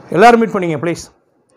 எல்லாரும் மீட் பண்ணிங்க ப்ளீஸ்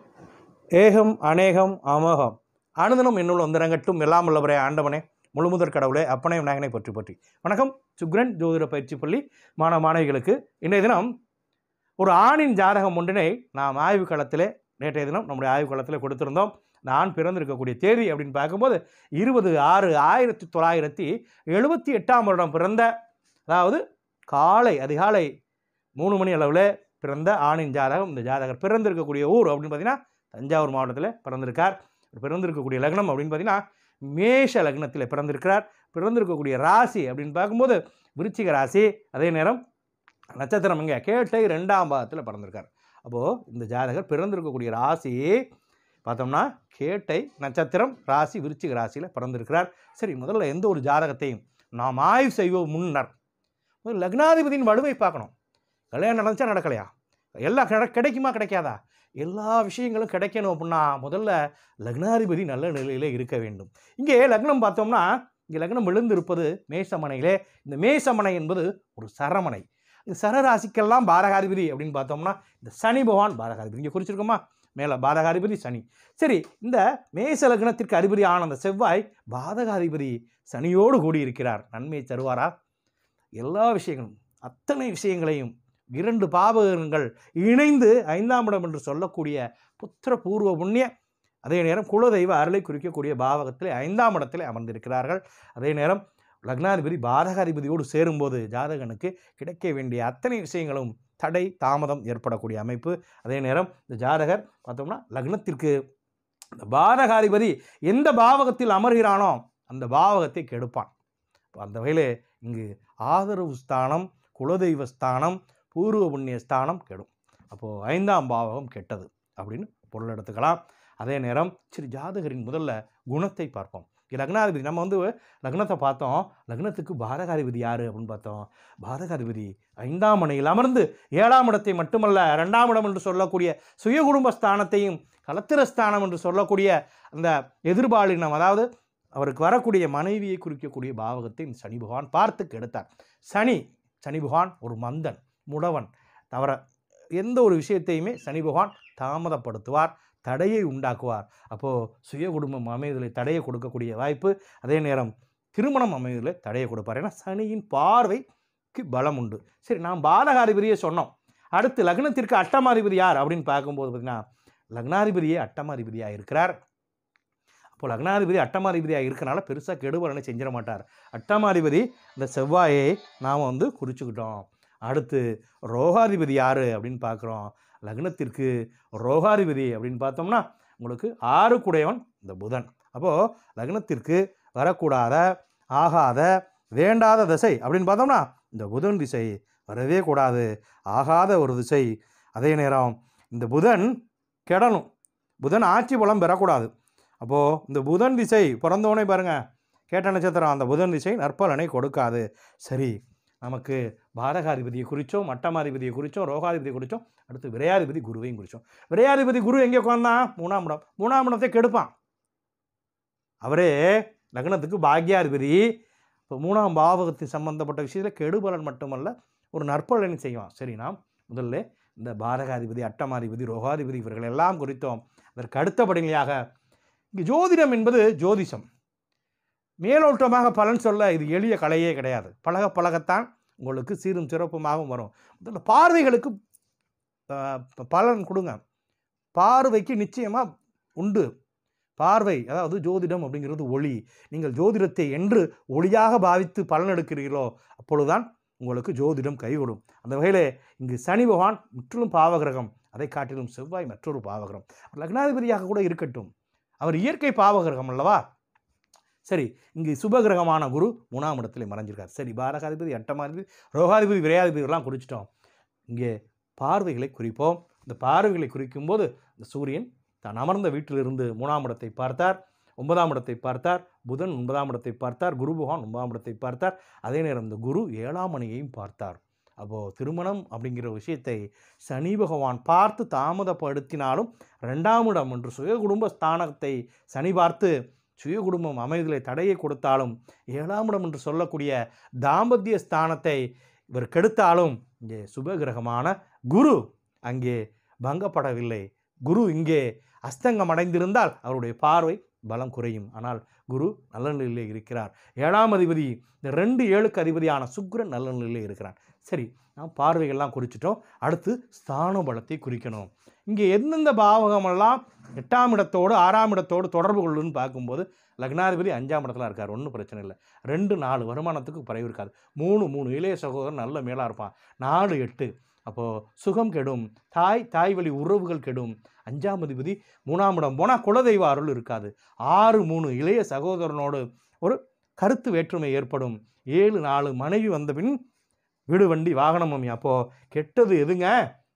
ஏகம் அநேகம் அமோகம் அனுதனம் என்னுள் வந்திரங்கட்டும் எல்லாம் உள்ளவரே ஆண்டவனே முழுமுதற் கடவுளே அப்பனே விநாயகனை பற்றி பற்றி வணக்கம் சுக்ரன் ஜோதிட பயிற்சி பள்ளி மாணவ மாணவிகளுக்கு இன்றைய தினம் ஒரு ஆணின் ஜாதகம் ஒன்றினை நாம் ஆய்வு களத்திலே நேற்றைய தினம் நம்முடைய ஆய்வு களத்தில் கொடுத்திருந்தோம் இந்த ஆண் பிறந்திருக்கக்கூடிய தேதி அப்படின்னு பார்க்கும்போது இருபது ஆறு ஆயிரத்தி தொள்ளாயிரத்தி எழுபத்தி எட்டாம் வருடம் பிறந்த அதாவது காலை அதிகாலை மூணு மணி அளவில் பிறந்த ஆணின் ஜாதகம் இந்த ஜாதகர் பிறந்திருக்கக்கூடிய ஊர் அப்படின்னு பார்த்தீங்கன்னா தஞ்சாவூர் மாவட்டத்தில் பிறந்திருக்கார் பிறந்திருக்கக்கூடிய லக்னம் அப்படின்னு பார்த்தீங்கன்னா மேஷ லக்னத்தில் பிறந்திருக்கிறார் பிறந்திருக்கக்கூடிய ராசி அப்படின்னு பார்க்கும்போது விருச்சிக ராசி அதே நேரம் நட்சத்திரம் இங்கே கேட்டை ரெண்டாம் பாகத்தில் பிறந்திருக்கார் அப்போது இந்த ஜாதகர் பிறந்திருக்கக்கூடிய ராசி பார்த்தோம்னா கேட்டை நட்சத்திரம் ராசி விருச்சிக ராசியில் பிறந்திருக்கிறார் சரி முதல்ல எந்த ஒரு ஜாதகத்தையும் நாம் ஆய்வு செய்வோம் முன்னர் முதல்ல லக்னாதிபதியின் வலுவை பார்க்கணும் கல்யாணம் நடந்துச்சா நடக்கலையா எல்லாம் கிட கிடைக்குமா கிடைக்காதா எல்லா விஷயங்களும் கிடைக்கணும் அப்படின்னா முதல்ல லக்னாதிபதி நல்ல நிலையில் இருக்க வேண்டும் இங்கே லக்னம் பார்த்தோம்னா இங்கே லக்னம் விழுந்திருப்பது மேசமனையிலே இந்த மேசமனை என்பது ஒரு சரமனை இந்த சரராசிக்கெல்லாம் பாரகாதிபதி அப்படின்னு பார்த்தோம்னா இந்த சனி பகவான் பாரகாதிபதி இங்கே குறிச்சிருக்கோமா மேலே பாதகாதிபதி சனி சரி இந்த மேச லக்னத்திற்கு அதிபதி ஆன அந்த செவ்வாய் பாதகாதிபதி சனியோடு கூடி இருக்கிறார் நன்மை தருவாரா எல்லா விஷயங்களும் அத்தனை விஷயங்களையும் இரண்டு பாவகங்கள் இணைந்து ஐந்தாம் இடம் என்று சொல்லக்கூடிய புத்திர பூர்வ புண்ணிய அதே நேரம் குலதெய்வ அருளை குறிக்கக்கூடிய பாவகத்தில் ஐந்தாம் இடத்தில் அமர்ந்திருக்கிறார்கள் அதே நேரம் லக்னாதிபதி பாதகாதிபதியோடு சேரும்போது ஜாதகனுக்கு கிடைக்க வேண்டிய அத்தனை விஷயங்களும் தடை தாமதம் ஏற்படக்கூடிய அமைப்பு அதே நேரம் இந்த ஜாதகர் பார்த்தோம்னா லக்னத்திற்கு இந்த பாதகாதிபதி எந்த பாவகத்தில் அமர்கிறானோ அந்த பாவகத்தை கெடுப்பான் அப்ப அந்த வகையில் இங்கு ஆதரவு ஸ்தானம் குலதெய்வ ஸ்தானம் பூர்வ புண்ணிய ஸ்தானம் கெடும் அப்போது ஐந்தாம் பாவகம் கெட்டது அப்படின்னு பொருள் எடுத்துக்கலாம் அதே நேரம் சரி ஜாதகரின் முதல்ல குணத்தை பார்ப்போம் இங்க லக்னாதிபதி நம்ம வந்து லக்னத்தை பார்த்தோம் லக்னத்துக்கு பாதகாதிபதி யார் அப்படின்னு பார்த்தோம் பாதகாதிபதி ஐந்தாம் மனையில் அமர்ந்து ஏழாம் இடத்தை மட்டுமல்ல ரெண்டாம் இடம் என்று சொல்லக்கூடிய சுய குடும்ப ஸ்தானத்தையும் கலத்திர ஸ்தானம் என்று சொல்லக்கூடிய அந்த எதிர்பாலினம் அதாவது அவருக்கு வரக்கூடிய மனைவியை குறிக்கக்கூடிய பாவகத்தை இந்த சனி பகவான் பார்த்து கெடுத்தார் சனி சனி பகவான் ஒரு மந்தன் முடவன் தவிர எந்த ஒரு விஷயத்தையுமே சனி பகவான் தாமதப்படுத்துவார் தடையை உண்டாக்குவார் அப்போது சுய குடும்பம் அமைவதில் தடையை கொடுக்கக்கூடிய வாய்ப்பு அதே நேரம் திருமணம் அமைவதில் தடையை கொடுப்பார் ஏன்னா சனியின் பார்வைக்கு பலம் உண்டு சரி நாம் பாதகாதிபதியை சொன்னோம் அடுத்து லக்னத்திற்கு அட்டமாதிபதி யார் அப்படின்னு பார்க்கும்போது பார்த்தீங்கன்னா லக்னாதிபதியே அட்டமாதிபதியாக இருக்கிறார் அப்போ லக்னாதிபதி அட்டமாதிபதியாக இருக்கனால பெருசாக கெடுபலனை செஞ்சிட மாட்டார் அட்டமாதிபதி இந்த செவ்வாயை நாம் வந்து குறிச்சுக்கிட்டோம் அடுத்து ரோகாதிபதி யார் அப்படின்னு பார்க்குறோம் லக்னத்திற்கு ரோகாதிபதி அப்படின்னு பார்த்தோம்னா உங்களுக்கு ஆறு குடையவன் இந்த புதன் அப்போது லக்னத்திற்கு வரக்கூடாத ஆகாத வேண்டாத திசை அப்படின்னு பார்த்தோம்னா இந்த புதன் திசை வரவே கூடாது ஆகாத ஒரு திசை அதே நேரம் இந்த புதன் கெடணும் புதன் ஆட்சி பலம் பெறக்கூடாது அப்போது இந்த புதன் திசை பிறந்தோடனே பாருங்கள் கேட்ட நட்சத்திரம் அந்த புதன் திசை நற்பலனை கொடுக்காது சரி நமக்கு பாதகாதிபதியை குறித்தோம் மட்டமாதிபதியை குறித்தோம் ரோகாதிபதியை குறித்தோம் அடுத்து விரையாதிபதி குருவையும் குறித்தோம் விரையாதிபதி குரு எங்கே உட்காந்தான் மூணாம் இடம் மூணாம் இடத்தை கெடுப்பான் அவரே லக்னத்துக்கு பாக்யாதிபதி இப்போ மூணாம் பாவகத்தின் சம்பந்தப்பட்ட விஷயத்தில் கெடுபலன் மட்டுமல்ல ஒரு நற்பலனை செய்வான் சரி நாம் முதல்ல இந்த பாதகாதிபதி அட்டமாதிபதி ரோகாதிபதி இவர்கள் எல்லாம் குறித்தோம் அதற்கு அடுத்தபடியாக இங்கே ஜோதிடம் என்பது ஜோதிஷம் மேலோட்டமாக பலன் சொல்ல இது எளிய கலையே கிடையாது பழக பழகத்தான் உங்களுக்கு சீரும் சிறப்புமாகவும் வரும் முதல்ல பார்வைகளுக்கு அஹ், ப- பலன் கொடுங்க பார்வைக்கு நிச்சயமாக உண்டு பார்வை அதாவது ஜோதிடம் அப்படிங்கிறது ஒளி நீங்கள் ஜோதிடத்தை என்று ஒளியாக பாவித்து பலன் எடுக்கிறீர்களோ அப்பொழுதுதான் உங்களுக்கு ஜோதிடம் கைகூடும் அந்த வகையில் இங்கு சனி பகவான் முற்றிலும் பாவகிரகம் அதை காட்டிலும் செவ்வாய் மற்றொரு பாவகிரகம் லக்னாதிபதியாக கூட இருக்கட்டும் அவர் இயற்கை பாவகிரகம் அல்லவா சரி இங்கு சுபகிரகமான குரு மூணாம் இடத்துல மறைஞ்சிருக்கார் சரி பாரகாதிபதி அட்டமாதிபதி ரோகாதிபதி விரையாதிபதிகள்லாம் குறிச்சிட்டோம் இங்கே பார்வைகளை குறிப்போம் இந்த பார்வைகளை குறிக்கும்போது இந்த சூரியன் தான் அமர்ந்த வீட்டிலிருந்து மூணாம் இடத்தை பார்த்தார் ஒன்பதாம் இடத்தை பார்த்தார் புதன் ஒன்பதாம் இடத்தை பார்த்தார் குரு பகவான் ஒன்பதாம் இடத்தை பார்த்தார் அதே நேரம் இந்த குரு ஏழாம் மணியையும் பார்த்தார் அப்போது திருமணம் அப்படிங்கிற விஷயத்தை சனி பகவான் பார்த்து தாமதப்படுத்தினாலும் ரெண்டாம் இடம் என்று சுய குடும்ப ஸ்தானத்தை சனி பார்த்து சுய குடும்பம் அமைதலை தடையை கொடுத்தாலும் ஏழாம் இடம் என்று சொல்லக்கூடிய தாம்பத்திய ஸ்தானத்தை இவர் கெடுத்தாலும் இங்கே சுபகிரகமான குரு அங்கே பங்கப்படவில்லை குரு இங்கே அஸ்தங்கம் அடைந்திருந்தால் அவருடைய பார்வை பலம் குறையும் ஆனால் குரு நல்ல நிலையிலே இருக்கிறார் ஏழாம் அதிபதி இந்த ரெண்டு ஏழுக்கு அதிபதியான சுக்கிரன் நல்ல நிலையிலே இருக்கிறான் சரி நாம் பார்வைகள்லாம் குறிச்சிட்டோம் அடுத்து ஸ்தான பலத்தை குறிக்கணும் இங்கே எந்தெந்த பாவகமெல்லாம் எட்டாம் இடத்தோடு ஆறாம் இடத்தோடு தொடர்பு கொள்ளுன்னு பார்க்கும்போது லக்னாதிபதி அஞ்சாம் இடத்துல இருக்கார் ஒன்றும் பிரச்சனை இல்லை ரெண்டு நாலு வருமானத்துக்கு குறைவு இருக்காது மூணு மூணு இளைய சகோதரன் நல்ல மேலாக இருப்பான் நாலு எட்டு அப்போது சுகம் கெடும் தாய் தாய் வழி உறவுகள் கெடும் அஞ்சாம் அதிபதி மூணாம் இடம் போனால் குலதெய்வ அருள் இருக்காது ஆறு மூணு இளைய சகோதரனோடு ஒரு கருத்து வேற்றுமை ஏற்படும் ஏழு நாலு மனைவி வந்த பின் வீடு வண்டி வாகனம் மம்மி அப்போது கெட்டது எதுங்க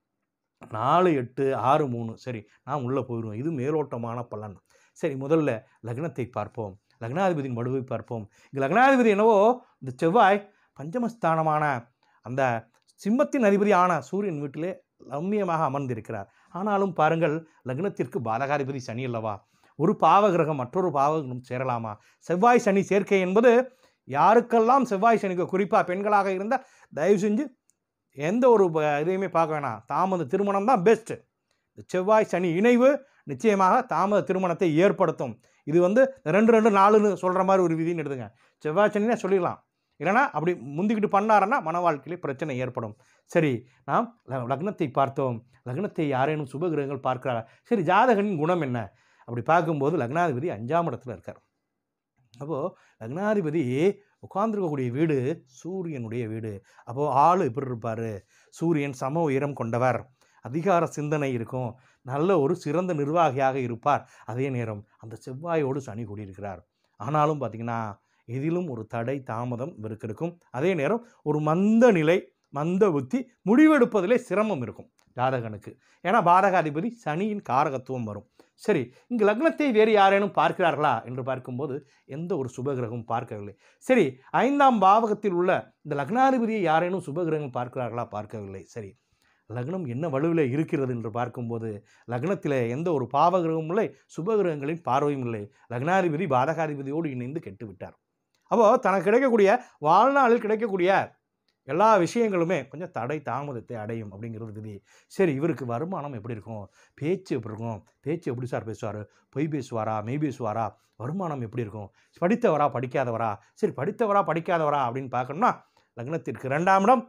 நாலு எட்டு ஆறு மூணு சரி நான் உள்ளே போயிடுவோம் இது மேலோட்டமான பலன் சரி முதல்ல லக்னத்தை பார்ப்போம் லக்னாதிபதியின் வடுவை பார்ப்போம் இங்கே லக்னாதிபதி என்னவோ இந்த செவ்வாய் பஞ்சமஸ்தானமான அந்த சிம்மத்தின் அதிபதியான சூரியன் வீட்டிலே ரம்மியமாக அமர்ந்திருக்கிறார் ஆனாலும் பாருங்கள் லக்னத்திற்கு பாதகாதிபதி சனி அல்லவா ஒரு பாவகிரகம் மற்றொரு பாவகிரகம் சேரலாமா செவ்வாய் சனி சேர்க்கை என்பது யாருக்கெல்லாம் செவ்வாய் சனிக்கு குறிப்பாக பெண்களாக இருந்தால் தயவு செஞ்சு எந்த ஒரு ப- இதையுமே பார்க்க வேணாம் தாமத திருமணம் தான் பெஸ்ட்டு செவ்வாய் சனி இணைவு நிச்சயமாக தாமத திருமணத்தை ஏற்படுத்தும் இது வந்து ரெண்டு ரெண்டு நாலுன்னு சொல்கிற மாதிரி ஒரு விதின்னு எடுத்துங்க செவ்வாய் சனினே சொல்லிடலாம் இல்லைனா அப்படி முந்திக்கிட்டு பண்ணாருன்னா மன வாழ்க்கையிலே பிரச்சனை ஏற்படும் சரி நாம் ல- லக்னத்தை பார்த்தோம் லக்னத்தை யாரேனும் சுபகிரகங்கள் பார்க்கிறாரா சரி ஜாதகனின் குணம் என்ன அப்படி பார்க்கும்போது லக்னாதிபதி அஞ்சாம் இடத்துல இருக்கார் அப்போது லக்னாதிபதி உட்கார்ந்துருக்கக்கூடிய வீடு சூரியனுடைய வீடு அப்போது ஆள் எப்படி இருப்பார் சூரியன் சம உயரம் கொண்டவர் அதிகார சிந்தனை இருக்கும் நல்ல ஒரு சிறந்த நிர்வாகியாக இருப்பார் அதே நேரம் அந்த செவ்வாயோடு சனி கூடியிருக்கிறார் ஆனாலும் பார்த்தீங்கன்னா எதிலும் ஒரு தடை தாமதம் இவருக்கு இருக்கும் அதே நேரம் ஒரு மந்த நிலை மந்த புத்தி முடிவெடுப்பதிலே சிரமம் இருக்கும் ஜாதகனுக்கு ஏன்னா பாதகாதிபதி சனியின் காரகத்துவம் வரும் சரி இங்கு லக்னத்தை வேறு யாரேனும் பார்க்கிறார்களா என்று பார்க்கும்போது எந்த ஒரு சுபகிரகமும் பார்க்கவில்லை சரி ஐந்தாம் பாவகத்தில் உள்ள இந்த லக்னாதிபதியை யாரேனும் சுபகிரகம் பார்க்கிறார்களா பார்க்கவில்லை சரி லக்னம் என்ன வலுவில் இருக்கிறது என்று பார்க்கும்போது லக்னத்தில் எந்த ஒரு பாவகிரகமும் இல்லை சுபகிரகங்களின் பார்வையும் இல்லை லக்னாதிபதி பாதகாதிபதியோடு இணைந்து கெட்டு விட்டார் அப்போது தனக்கு கிடைக்கக்கூடிய வாழ்நாளில் கிடைக்கக்கூடிய எல்லா விஷயங்களுமே கொஞ்சம் தடை தாமதத்தை அடையும் அப்படிங்கிறது விதி சரி இவருக்கு வருமானம் எப்படி இருக்கும் பேச்சு எப்படி இருக்கும் பேச்சு எப்படி சார் பேசுவார் பொய் பேசுவாரா மெய் பேசுவாரா வருமானம் எப்படி இருக்கும் படித்தவரா படிக்காதவரா சரி படித்தவரா படிக்காதவரா அப்படின்னு பார்க்கணும்னா லக்னத்திற்கு ரெண்டாம் இடம்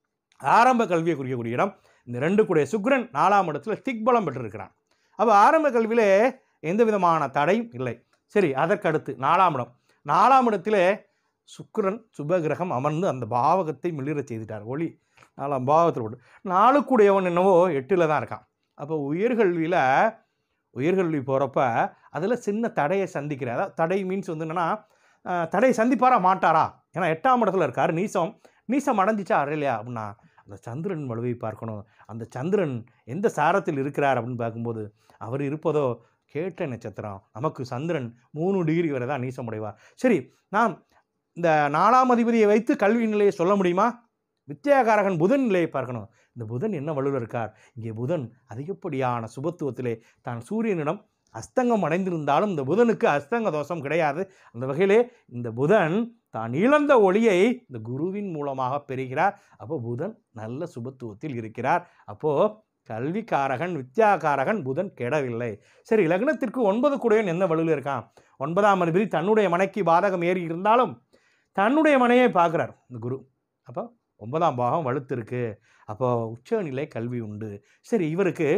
ஆரம்ப கல்வியை குறிக்கக்கூடிய இடம் இந்த ரெண்டு கூடிய சுக்கிரன் நாலாம் இடத்துல திக்பலம் பெற்றிருக்கிறான் அப்போ ஆரம்ப கல்வியிலே எந்த விதமான தடையும் இல்லை சரி அதற்கடுத்து நாலாம் இடம் நாலாம் இடத்திலே சுக்கிரன் சுபகிரகம் அமர்ந்து அந்த பாவகத்தை மிளிரச் செய்துட்டார் ஒளி நாலாம் பாவத்தில் போட்டு நாளுக்குடையவன் என்னவோ எட்டில் தான் இருக்கான் அப்போ உயர்கல்வியில் உயர்கல்வி போகிறப்ப அதில் சின்ன தடையை சந்திக்கிறார் அதாவது தடை மீன்ஸ் வந்து என்னென்னா தடையை சந்திப்பாரா மாட்டாரா ஏன்னா எட்டாம் இடத்துல இருக்கார் நீசம் நீசம் அடைஞ்சிச்சா அடையலையா அப்படின்னா அந்த சந்திரன் வலுவை பார்க்கணும் அந்த சந்திரன் எந்த சாரத்தில் இருக்கிறார் அப்படின்னு பார்க்கும்போது அவர் இருப்பதோ கேட்ட நட்சத்திரம் நமக்கு சந்திரன் மூணு டிகிரி வரை தான் நீசமடைவார் சரி நாம் இந்த நாலாம் அதிபதியை வைத்து கல்வி நிலையை சொல்ல முடியுமா வித்யாகாரகன் புதன் நிலையை பார்க்கணும் இந்த புதன் என்ன வலுவில் இருக்கார் இங்கே புதன் அதிகப்படியான சுபத்துவத்திலே தான் சூரியனிடம் அஸ்தங்கம் அடைந்திருந்தாலும் இந்த புதனுக்கு அஸ்தங்க தோஷம் கிடையாது அந்த வகையிலே இந்த புதன் தான் இழந்த ஒளியை இந்த குருவின் மூலமாக பெறுகிறார் அப்போ புதன் நல்ல சுபத்துவத்தில் இருக்கிறார் அப்போது கல்விக்காரகன் வித்யாகாரகன் புதன் கெடவில்லை சரி லக்னத்திற்கு ஒன்பது கூடையன் என்ன வலுவில் இருக்கான் ஒன்பதாம் அதிபதி தன்னுடைய மனைக்கு பாதகம் ஏறி இருந்தாலும் தன்னுடைய மனையை பார்க்குறார் இந்த குரு அப்போ ஒன்பதாம் பாகம் வலுத்திருக்கு அப்போ உச்சநிலை கல்வி உண்டு சரி இவருக்கு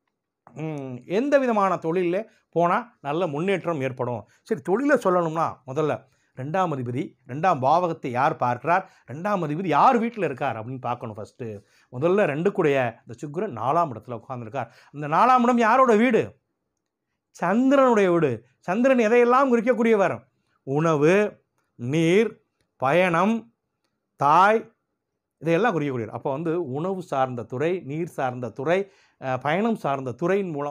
ம், எந்த விதமான தொழிலில் போனால் நல்ல முன்னேற்றம் ஏற்படும் சரி தொழிலை சொல்லணும்னா முதல்ல ரெண்டாம் அதிபதி ரெண்டாம் பாவகத்தை யார் பார்க்கிறார் ரெண்டாம் அதிபதி யார் வீட்டில் இருக்கார் அப்படின்னு பார்க்கணும் ஃபஸ்ட்டு முதல்ல ரெண்டு கூடைய இந்த சுக்கிரன் நாலாம் இடத்துல உட்கார்ந்திருக்கார் அந்த நாலாம் இடம் யாரோட வீடு சந்திரனுடைய வீடு சந்திரன் எதையெல்லாம் குறிக்கக்கூடியவர் உணவு நீர் பயணம் தாய் இதையெல்லாம் குறிக்கக்கூடியவர் அப்போ வந்து உணவு சார்ந்த துறை நீர் சார்ந்த துறை அஹ், பயணம் சார்ந்த துறையின் மூலம்